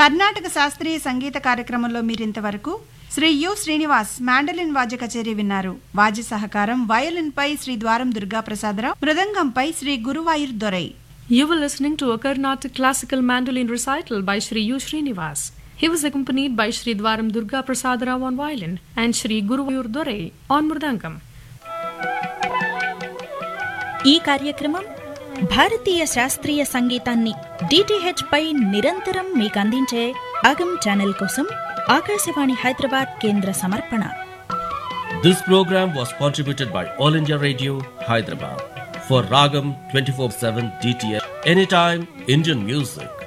కర్ణాటక శాస్త్రీయ సంగీత కార్యక్రమంలో మీరింతవరకు శ్రీ యు శ్రీనివాస్ మాండలిన్ వాద్య కచేరీ విన్నారు వాద్య సహకారం వయలిన్ పై శ్రీ ద్వారం Durga Prasadarao మృదంగంపై Shri Guruvayur దొరై You were listening to a Carnatic classical mandolin recital by Sri U. Srinivas. He was accompanied by Sri Dwaram Durga Prasadarao on violin and Sri Guruvayur Dore on mridangam. ఈ కార్యక్రమం భారతీయ శాస్త్రీయ సంగీతాన్ని డిటిహెచ్ పై నిరంతరం మీకు అందించే అగం channel కోసం ఆకాశవాణి హైదరాబాద్ కేంద్ర సమర్పణ This program was contributed by All India Radio, Hyderabad. For Ragam 24 7 DTH, anytime Indian music.